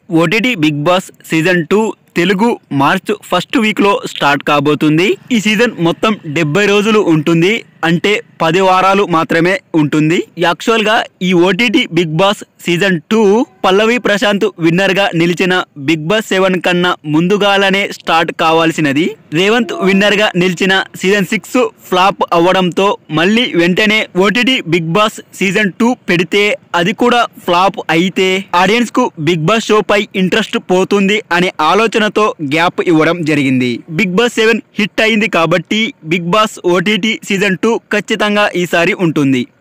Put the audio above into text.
OTT Bigg Boss season two Telugu March first వీక్లో start కాబోతుంది ఈ సీజన్ మొత్తం డెబ్బై రోజులు ఉంటుంది అంటే పది వారాలు మాత్రమే ఉంటుంది యాక్చువల్గా ఈ OTT Bigg Boss season two Pallavi Prashanth విన్నర్గా నిలిచిన బిగ్ బాస్ సెవెన్ కన్నా ముందుగానే స్టార్ట్ కావాల్సినది రేవంత్ విన్నర్గా నిలిచిన సీజన్ సిక్స్ ఫ్లాప్ అవ్వడంతో మళ్ళీ వెంటనే OTT Bigg Boss season two పెడితే అది కూడా ఫ్లాప్ అయితే ఆడియన్స్ కు బిగ్ బాస్ షో పై ఇంట్రెస్ట్ పోతుంది అనే ఆలోచనతో గ్యాప్ ఇవ్వడం జరిగింది బిగ్ బాస్ సెవెన్ హిట్ అయింది కాబట్టి Bigg Boss OTT season two ఖచ్చితంగా ఈసారి ఉంటుంది